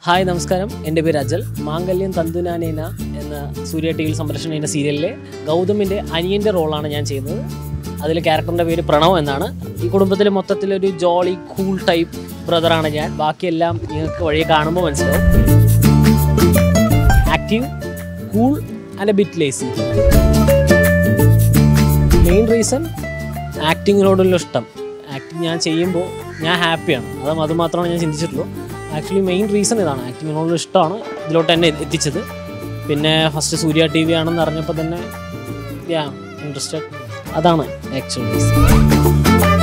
hi നമസ്കാരം എൻ്റെ പേര് അജൽ മാംഗല്യം തന്തുനാനേന എന്ന സൂര്യ ടി വിയിൽ സംരക്ഷണം ചെയ്യുന്ന സീരിയലിലെ ഗൗതമിൻ്റെ അനിയൻ്റെ റോളാണ് ഞാൻ ചെയ്യുന്നത് അതിൽ ക്യാരക്ടറിൻ്റെ പേര് പ്രണവ് എന്നാണ് ഈ കുടുംബത്തിലെ മൊത്തത്തിലൊരു ജോളി കൂൾ ടൈപ്പ് ബ്രദറാണ് ഞാൻ ബാക്കിയെല്ലാം നിങ്ങൾക്ക് വഴിയെ കാണുമ്പോൾ മനസ്സിലാവും active cool and a bit lazy main reason ആക്ടിങ്ങിനോടുള്ള ഇഷ്ടം ആക്ടിങ് ഞാൻ ചെയ്യുമ്പോൾ ഞാൻ ഹാപ്പിയാണ് അത് അത് മാത്രമാണ് ഞാൻ ചിന്തിച്ചിട്ടുള്ളൂ ആക്ച്വലി മെയിൻ റീസൺ ഇതാണ് ആക്ടിങ്ങിനോടുള്ള ഇഷ്ടമാണ് ഇതിലോട്ട് എന്നെ എത്തിച്ചത് പിന്നെ ഫസ്റ്റ് സൂര്യ ടി വി ആണെന്ന് അറിഞ്ഞപ്പോൾ തന്നെ യാ ഇൻട്രസ്റ്റഡ് അതാണ് ആക്ച്വൽ റീസൺ